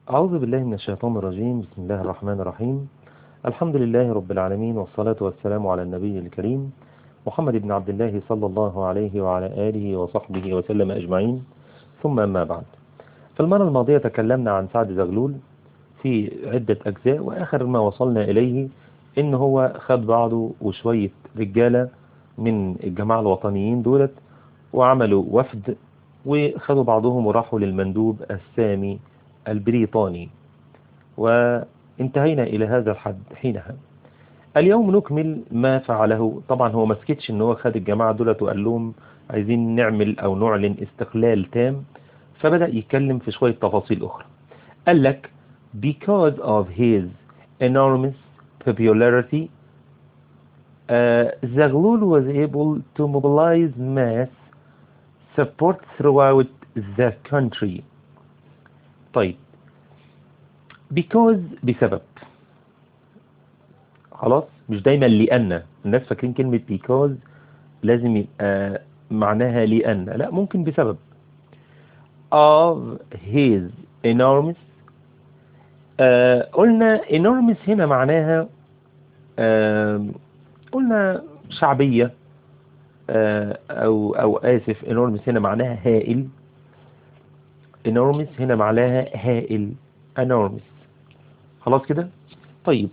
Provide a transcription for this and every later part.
أعوذ بالله من الشيطان الرجيم بسم الله الرحمن الرحيم الحمد لله رب العالمين والصلاة والسلام على النبي الكريم محمد بن عبد الله صلى الله عليه وعلى آله وصحبه وسلم أجمعين ثم أما بعد في المرة الماضية تكلمنا عن سعد زغلول في عدة أجزاء وآخر ما وصلنا إليه إن هو خد بعضه وشوية رجالة من الجماعة الوطنيين دولت وعملوا وفد وخدوا بعضهم وراحوا للمندوب السامي البريطاني وانتهينا إلى هذا الحد حينها اليوم نكمل ما فعله طبعا هو ما سكتش ان هو خد الجماعة دولت وقال لهم عايزين نعمل او نعلن استقلال تام فبدأ يتكلم في شوية تفاصيل اخرى قال لك because of his enormous popularity uh, Zaghloul was able to mobilize mass support throughout the country طيب because بسبب خلاص مش دايما لأن الناس فاكرين كلمة because لازم يبقى معناها لأن لا ممكن بسبب of his enormous آه قلنا enormous هنا معناها آه قلنا شعبية آه أو أو آسف enormous هنا معناها هائل enormous هنا معناها هائل enormous خلاص كده طيب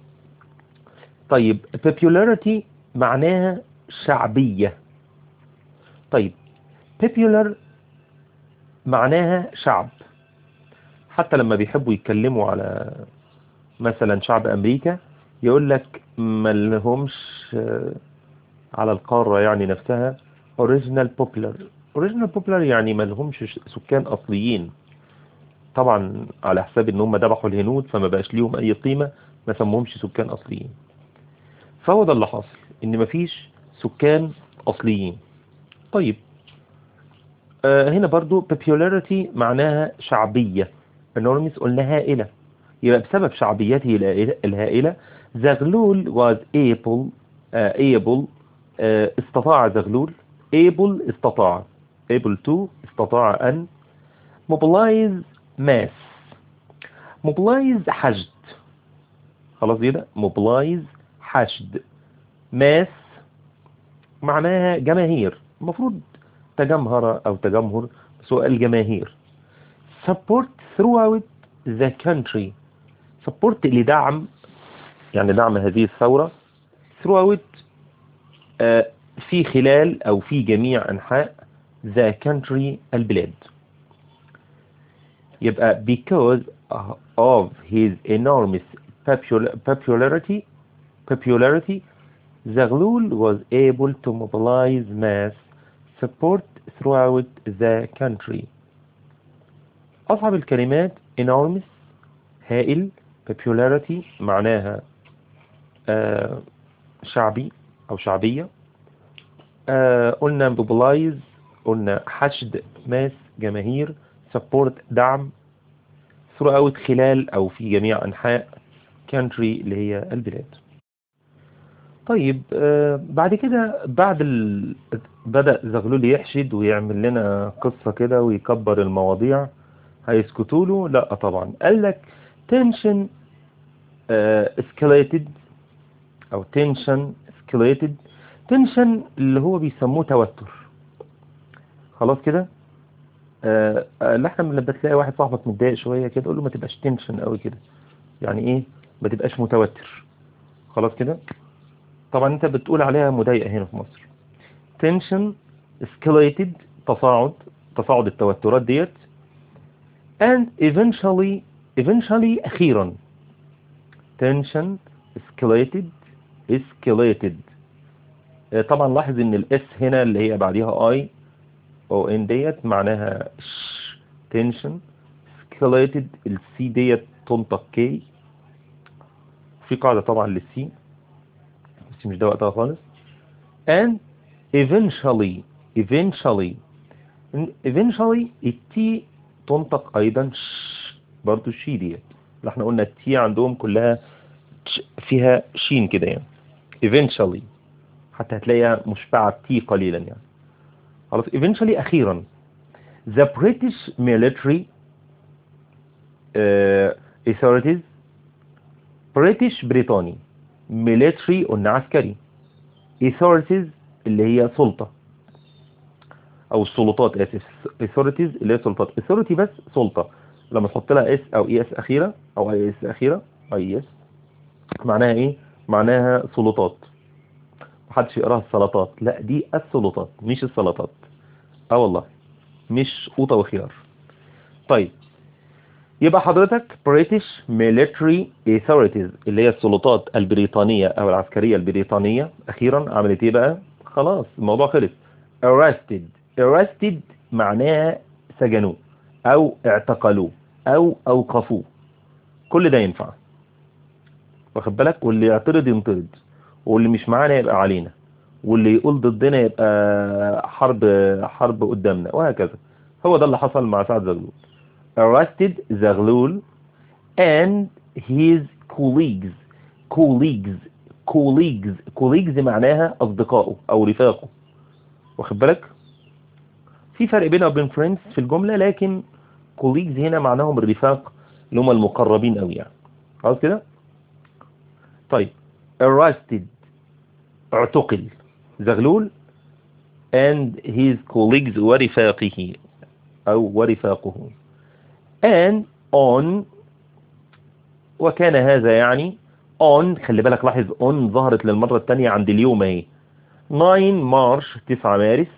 طيب popularity معناها شعبية طيب popular معناها شعب حتى لما بيحبوا يتكلموا على مثلا شعب أمريكا يقول لك ما لهمش على القارة يعني نفسها original popular original popular يعني ما لهمش سكان أصليين طبعا على حساب ان هم ذبحوا الهنود فما بقاش ليهم اي قيمة ما سموهمش سكان اصليين فهو ده اللي حاصل ان مفيش سكان اصليين طيب آه هنا برضو popularity معناها شعبية enormous قلنا هائلة يبقى بسبب شعبيته الهائلة زغلول was able uh, able uh, استطاع زغلول able استطاع able to استطاع أن mobilize mass mobilize حشد خلاص كده mobilize حشد mass معناها جماهير المفروض تجمهر أو تجمهر سؤال جماهير support throughout the country support لدعم يعني دعم هذه الثورة throughout uh, في خلال أو في جميع أنحاء the country البلاد يبقى because of his enormous popularity popularity Zaghloul was able to mobilize mass support throughout the country أصعب الكلمات enormous هائل popularity معناها آه شعبي أو شعبية آه قلنا mobilize قلنا حشد ماس جماهير support دعم throughout خلال أو في جميع أنحاء country اللي هي البلاد طيب آه بعد كده بعد ال... بدأ زغلول يحشد ويعمل لنا قصة كده ويكبر المواضيع هيسكتوا له لا طبعا قال لك tension آه escalated أو tension escalated tension اللي هو بيسموه توتر خلاص كده آه اللي احنا لما تلاقي واحد صاحبك متضايق شويه كده قول له ما تبقاش تنشن قوي كده يعني ايه ما تبقاش متوتر خلاص كده طبعا انت بتقول عليها مضايقه هنا في مصر tension escalated تصاعد تصاعد التوترات ديت and eventually eventually اخيرا tension escalated escalated آه طبعا لاحظ ان الاس هنا اللي هي بعديها اي او ان ديت معناها ش تنشن escalated السي ديت تنطق كي في قاعدة طبعا للسي بس مش ده وقتها خالص and eventually eventually eventually التي تنطق ايضا ش برضو الشي ديت اللي احنا قلنا التي عندهم كلها فيها شين كده يعني eventually حتى هتلاقيها مشبعة تي قليلا يعني خلاص eventually أخيرا the British military uh, authorities British بريطاني military قلنا عسكري authorities اللي هي سلطة او السلطات اسف authorities اللي هي سلطات authority بس سلطة لما تحط لها اس او اي اس اخيرة او اي اس اخيرة اي اس معناها ايه معناها سلطات محدش يقراها السلطات لا دي السلطات مش السلطات اه والله مش قوطة وخيار طيب يبقى حضرتك British Military Authorities اللي هي السلطات البريطانية او العسكرية البريطانية اخيرا عملت ايه بقى خلاص الموضوع خلص arrested arrested معناها سجنوه او اعتقلوه او اوقفوه كل ده ينفع واخد بالك واللي يعترض ينطرد واللي مش معانا يبقى علينا واللي يقول ضدنا يبقى حرب حرب قدامنا وهكذا هو ده اللي حصل مع سعد زغلول arrested زغلول and his colleagues colleagues colleagues colleagues معناها أصدقائه أو رفاقه واخد بالك في فرق بينه وبين friends في الجملة لكن colleagues هنا معناهم الرفاق اللي هم المقربين قوي يعني خلاص كده طيب arrested اعتقل زغلول and his colleagues ورفاقه أو ورفاقه and on وكان هذا يعني on خلي بالك لاحظ on ظهرت للمرة الثانية عند اليوم اهي 9 مارش 9 مارس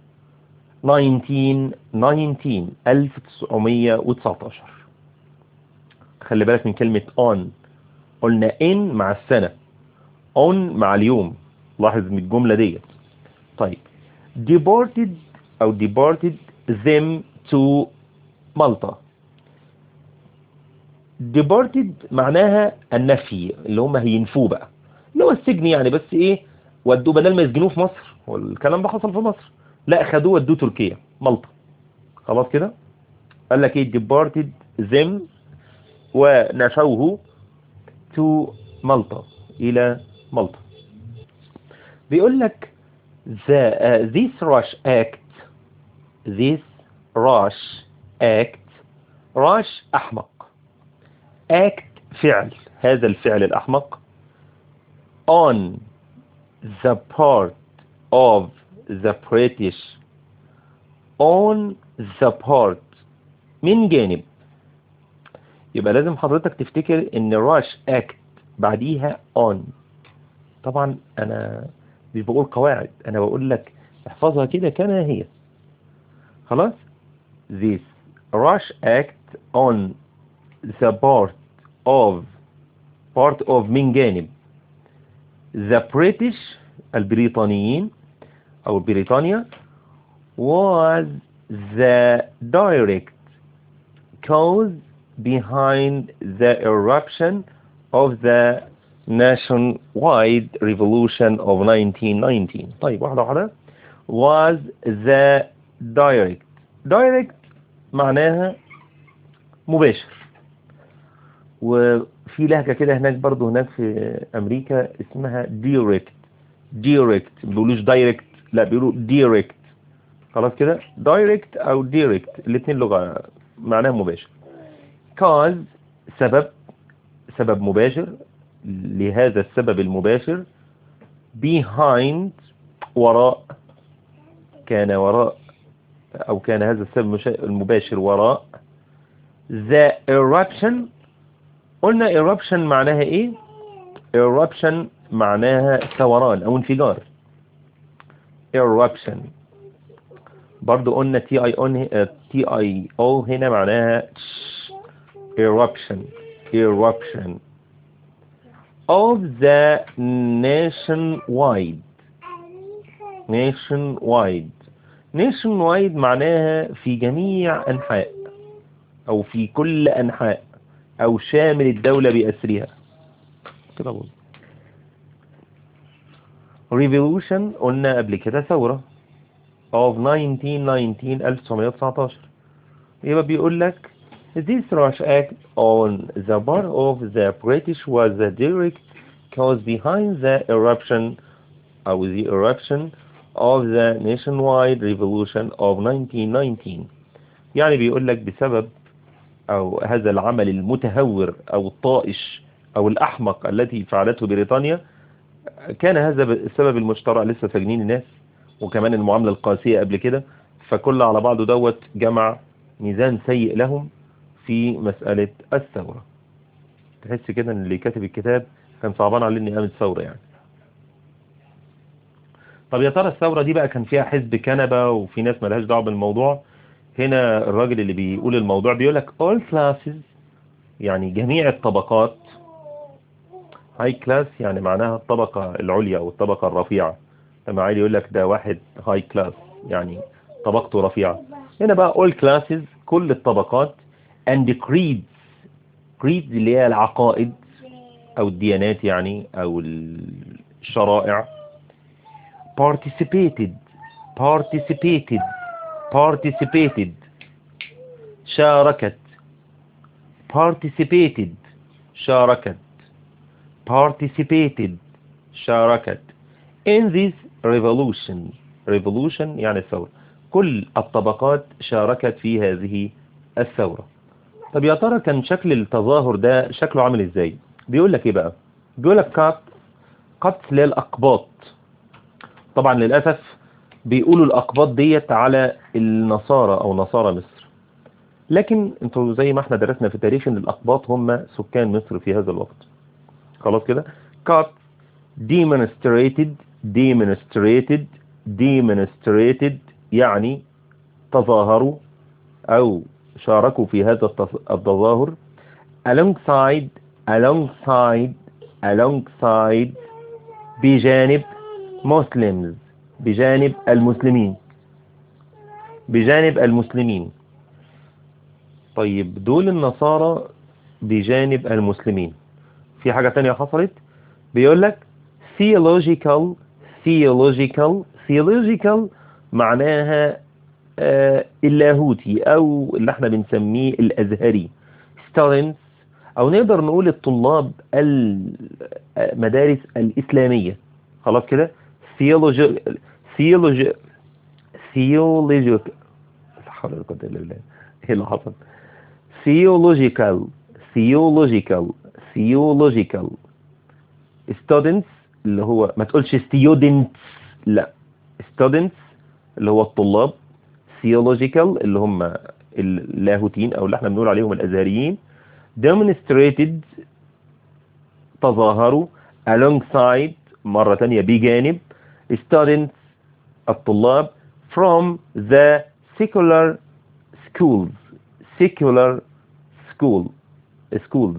19 19 1919 خلي بالك من كلمة on قلنا in مع السنة on مع اليوم لاحظ من الجملة ديت طيب deported أو deported them to مالطا deported معناها النفي اللي هم هينفوه بقى اللي هو السجن يعني بس ايه ودوه بدل ما يسجنوه في مصر والكلام ده حصل في مصر لا خدوه ودوه تركيا مالطا خلاص كده قال لك ايه deported them ونفوه to مالطا الى مالطا بيقول لك the uh, this rush act this rush act rush احمق act فعل هذا الفعل الأحمق on the part of the British on the part من جانب يبقى لازم حضرتك تفتكر ان rush act بعديها on طبعا انا مش بقول قواعد انا بقول لك احفظها كده كما هي خلاص this rush act on the part of part of من جانب the British البريطانيين أو بريطانيا was the direct cause behind the eruption of the nationwide revolution of 1919 طيب واحدة واحدة was the direct direct معناها مباشر وفي لهجة كده هناك برضو هناك في أمريكا اسمها direct direct ما بيقولوش direct لا بيقولوا direct خلاص كده direct أو direct الاثنين لغة معناها مباشر cause سبب سبب مباشر لهذا السبب المباشر behind وراء كان وراء أو كان هذا السبب المباشر وراء the eruption قلنا eruption معناها ايه eruption معناها ثوران او انفجار eruption برضو قلنا تي اي اون تي اي او هنا معناها eruption eruption of the nationwide nationwide nationwide معناها في جميع أنحاء أو في كل أنحاء أو شامل الدولة بأسرها كده بقول revolution قلنا قبل كده ثورة of 1919 1919 يبقى بيقول لك This rush act on the part of the British was the direct cause behind the eruption أو the eruption of the nationwide revolution of 1919 يعني بيقول لك بسبب أو هذا العمل المتهور أو الطائش أو الأحمق التي فعلته بريطانيا كان هذا السبب المشترك لسه ساجنين الناس وكمان المعاملة القاسية قبل كده فكل على بعضه دوت جمع ميزان سيء لهم في مسألة الثورة تحس كده ان اللي كاتب الكتاب كان صعبان عليه ان قامت ثورة يعني طب يا ترى الثورة دي بقى كان فيها حزب كنبة وفي ناس ملهاش دعوه بالموضوع هنا الراجل اللي بيقول الموضوع بيقول لك all classes يعني جميع الطبقات هاي كلاس يعني معناها الطبقة العليا أو الطبقة الرفيعة لما عادي يقول لك ده واحد هاي كلاس يعني طبقته رفيعة هنا بقى all classes كل الطبقات and creeds creeds اللي هي العقائد أو الديانات يعني أو الشرائع participated participated participated شاركت participated شاركت participated شاركت in this revolution revolution يعني الثورة كل الطبقات شاركت في هذه الثورة طب يا ترى كان شكل التظاهر ده شكله عامل ازاي بيقول لك ايه بقى بيقول لك قط قتل الأقباط طبعا للأسف بيقولوا الأقباط ديت على النصارى أو نصارى مصر لكن انتوا زي ما احنا درسنا في تاريخ ان الأقباط هم سكان مصر في هذا الوقت خلاص كده cut demonstrated demonstrated demonstrated يعني تظاهروا أو شاركوا في هذا التظاهر alongside alongside alongside بجانب Muslims بجانب المسلمين بجانب المسلمين طيب دول النصارى بجانب المسلمين في حاجة تانية حصلت بيقول لك theological theological theological معناها آه اللاهوتي او اللي احنا بنسميه الازهري students او نقدر نقول الطلاب المدارس الاسلامية خلاص كده theology theology theological لا حول ولا قوة الا بالله ايه اللي حصل theological theological theological students اللي هو ما تقولش students لا students اللي هو الطلاب theological اللي هم اللاهوتين او اللي احنا بنقول عليهم الازهريين demonstrated تظاهروا alongside مرة تانية بجانب students الطلاب from the secular schools secular school schools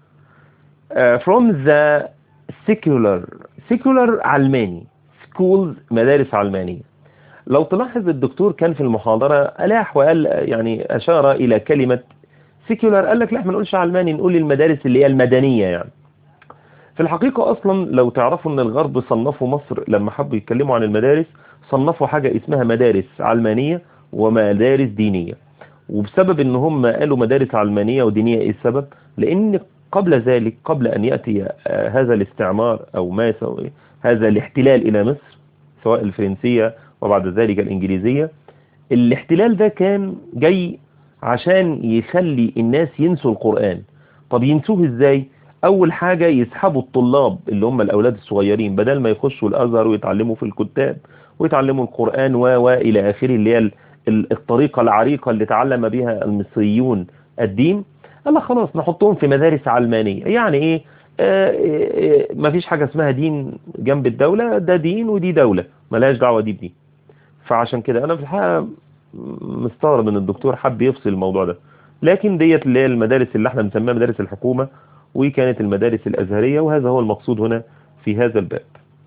uh, from the secular secular علماني schools مدارس علمانية لو تلاحظ الدكتور كان في المحاضرة ألاح وقال يعني أشار إلى كلمة secular قال لك لا ما نقولش علماني نقول المدارس اللي هي المدنية يعني في الحقيقة أصلا لو تعرفوا أن الغرب صنفوا مصر لما حبوا يتكلموا عن المدارس صنفوا حاجة اسمها مدارس علمانية ومدارس دينية وبسبب ان هم قالوا مدارس علمانية ودينية ايه السبب لان قبل ذلك قبل ان يأتي هذا الاستعمار او ما يسوي هذا الاحتلال الى مصر سواء الفرنسية وبعد ذلك الانجليزية الاحتلال ده كان جاي عشان يخلي الناس ينسوا القرآن طب ينسوه ازاي اول حاجة يسحبوا الطلاب اللي هم الاولاد الصغيرين بدل ما يخشوا الازهر ويتعلموا في الكتاب ويتعلموا القرآن و و الى اخره اللي هي الطريقة العريقة اللي تعلم بها المصريون الدين قال لك خلاص نحطهم في مدارس علمانية يعني ايه آه ما فيش حاجة اسمها دين جنب الدولة ده دين ودي دولة ملاش دعوة دي بدي فعشان كده انا في الحقيقة مستغرب ان الدكتور حب يفصل الموضوع ده لكن ديت اللي هي المدارس اللي احنا بنسميها مدارس الحكومة وكانت المدارس الازهرية وهذا هو المقصود هنا في هذا الباب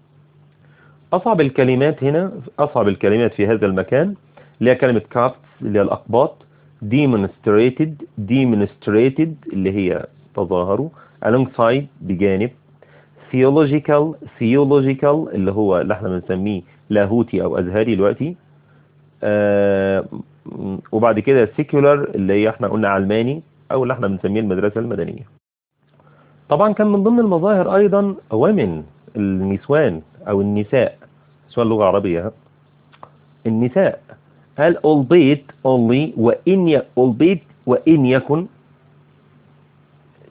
اصعب الكلمات هنا اصعب الكلمات في هذا المكان اللي هي كلمة كابتس اللي هي الأقباط demonstrated demonstrated اللي هي تظاهروا alongside بجانب theological theological اللي هو اللي احنا بنسميه لاهوتي أو أزهري دلوقتي آه وبعد كده secular اللي هي احنا قلنا علماني أو اللي احنا بنسميه المدرسة المدنية طبعا كان من ضمن المظاهر أيضا women النسوان أو النساء سؤال لغة عربية النساء قال albeit only وإن ي... albeit وإن يكن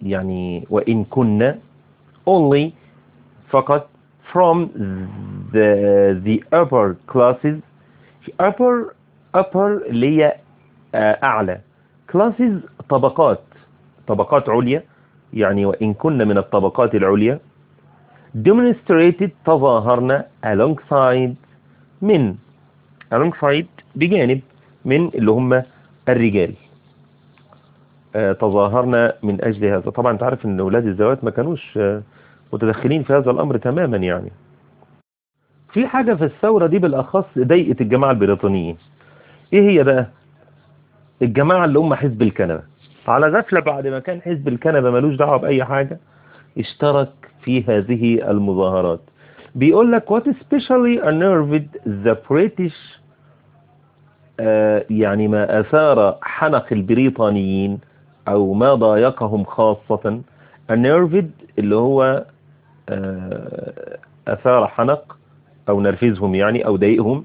يعني وإن كنا only فقط from the, the upper classes upper upper اللي هي آه، أعلى classes طبقات طبقات عليا يعني وإن كنا من الطبقات العليا demonstrated تظاهرنا alongside من alongside بجانب من اللي هم الرجال آه، تظاهرنا من أجل هذا طبعا انت عارف ان أولاد الزوات ما كانوش آه، متدخلين في هذا الأمر تماما يعني في حاجة في الثورة دي بالأخص ضايقت الجماعة البريطانيين ايه هي بقى الجماعة اللي هم حزب الكنبة على غفلة بعد ما كان حزب الكنبة ملوش دعوة بأي حاجة اشترك في هذه المظاهرات بيقول لك what especially unnerved the British آه يعني ما أثار حنق البريطانيين أو ما ضايقهم خاصة unnerved اللي هو آه أثار حنق أو نرفزهم يعني أو ضايقهم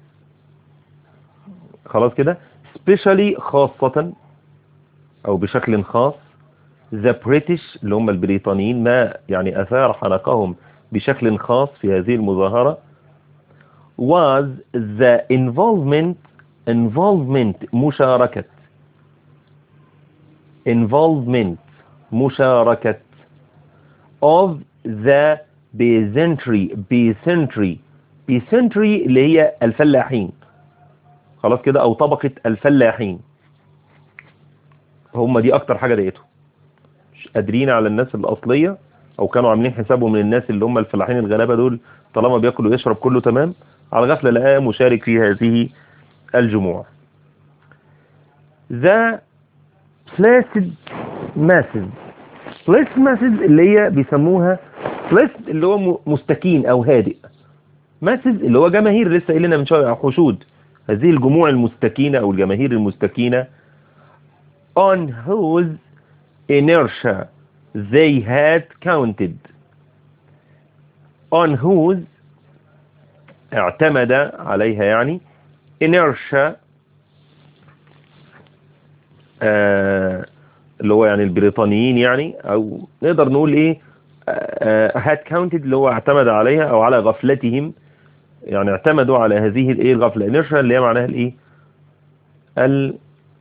خلاص كده especially خاصة أو بشكل خاص the British اللي هم البريطانيين ما يعني أثار حنقهم بشكل خاص في هذه المظاهرة was the involvement involvement مشاركة involvement مشاركة of the peasantry peasantry peasantry اللي هي الفلاحين خلاص كده او طبقة الفلاحين هم دي اكتر حاجة ضايقتهم مش قادرين على الناس الاصلية او كانوا عاملين حسابهم من الناس اللي هم الفلاحين الغلابة دول طالما بياكل ويشرب كله تمام على غفلة لقاه مشارك في هذه الجموع The placid masses placid masses اللي هي بيسموها placid اللي هو م- مستكين او هادئ masses اللي هو جماهير لسه قايلنا من شوية حشود هذه الجموع المستكينة او الجماهير المستكينة on whose inertia they had counted on whose اعتمد عليها يعني inertia آه اللي هو يعني البريطانيين يعني او نقدر نقول ايه آه had counted اللي هو اعتمد عليها او على غفلتهم يعني اعتمدوا على هذه الايه الغفله inertia اللي هي معناها الايه ال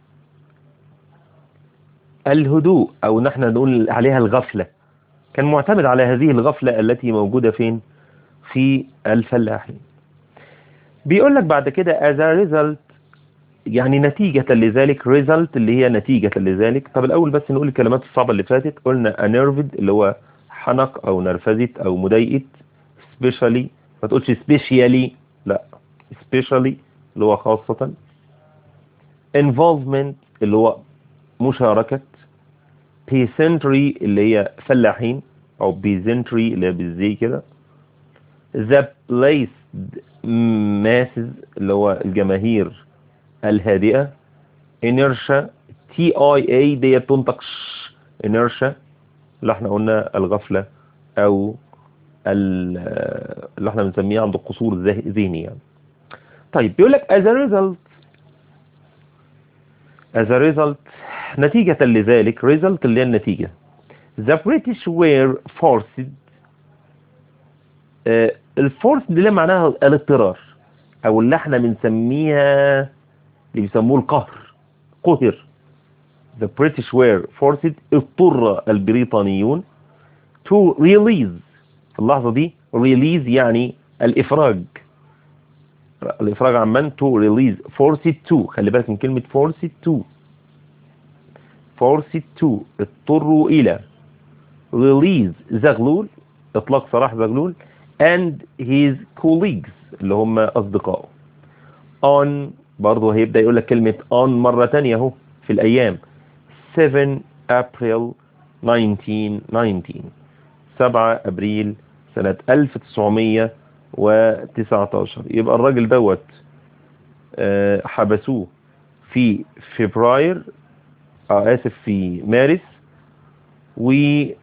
الهدوء او نحن نقول عليها الغفله كان معتمد على هذه الغفله التي موجوده فين في الفلاحين بيقول لك بعد كده as a result يعني نتيجة لذلك result اللي هي نتيجة لذلك طب الأول بس نقول الكلمات الصعبة اللي فاتت قلنا unnerved اللي هو حنق أو نرفزت أو مضايقت especially ما تقولش specially لا especially اللي هو خاصة involvement اللي هو مشاركة peasantry اللي هي فلاحين أو peasantry اللي هي بالزي كده the placed masses اللي هو الجماهير الهادئة inertia تي اي اي دي بتنطق ش inertia اللي احنا قلنا الغفلة او اللي احنا بنسميه عند القصور الذهني يعني طيب بيقول لك as a result as a result نتيجة لذلك result اللي هي النتيجة the British were forced آه الفورس دي اللي معناها الاضطرار او اللي احنا بنسميها اللي بيسموه القهر قهر the British were forced اضطر البريطانيون to release في اللحظة دي release يعني الإفراج الإفراج عن من to release forced to خلي بالك من كلمة forced to forced to اضطروا إلى release زغلول إطلاق سراح زغلول and his colleagues اللي هم أصدقائه on برضه هيبدأ يقول لك كلمة on مرة تانية اهو في الأيام 7 أبريل 1919 7 أبريل سنة 1919 يبقى الراجل دوت آه حبسوه في فبراير آه آسف في مارس و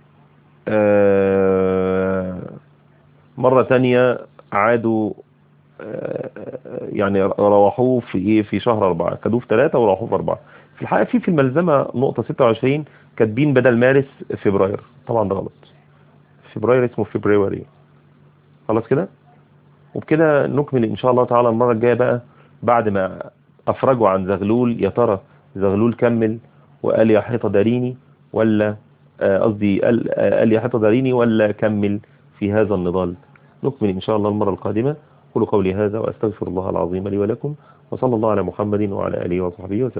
آه مرة تانية عادوا يعني روحوه في ايه في شهر أربعة خدوه في ثلاثة وراحوه في أربعة في الحقيقة في في الملزمة نقطة 26 كاتبين بدل مارس فبراير طبعا ده غلط فبراير اسمه فبراير خلاص كده وبكده نكمل ان شاء الله تعالى المرة الجاية بقى بعد ما افرجوا عن زغلول يا ترى زغلول كمل وقال يا حيطة داريني ولا قصدي قال, قال يا حيطة داريني ولا كمل في هذا النضال نكمل إن شاء الله المرة القادمة قولوا قولي هذا وأستغفر الله العظيم لي ولكم وصلى الله على محمد وعلى آله وصحبه وسلم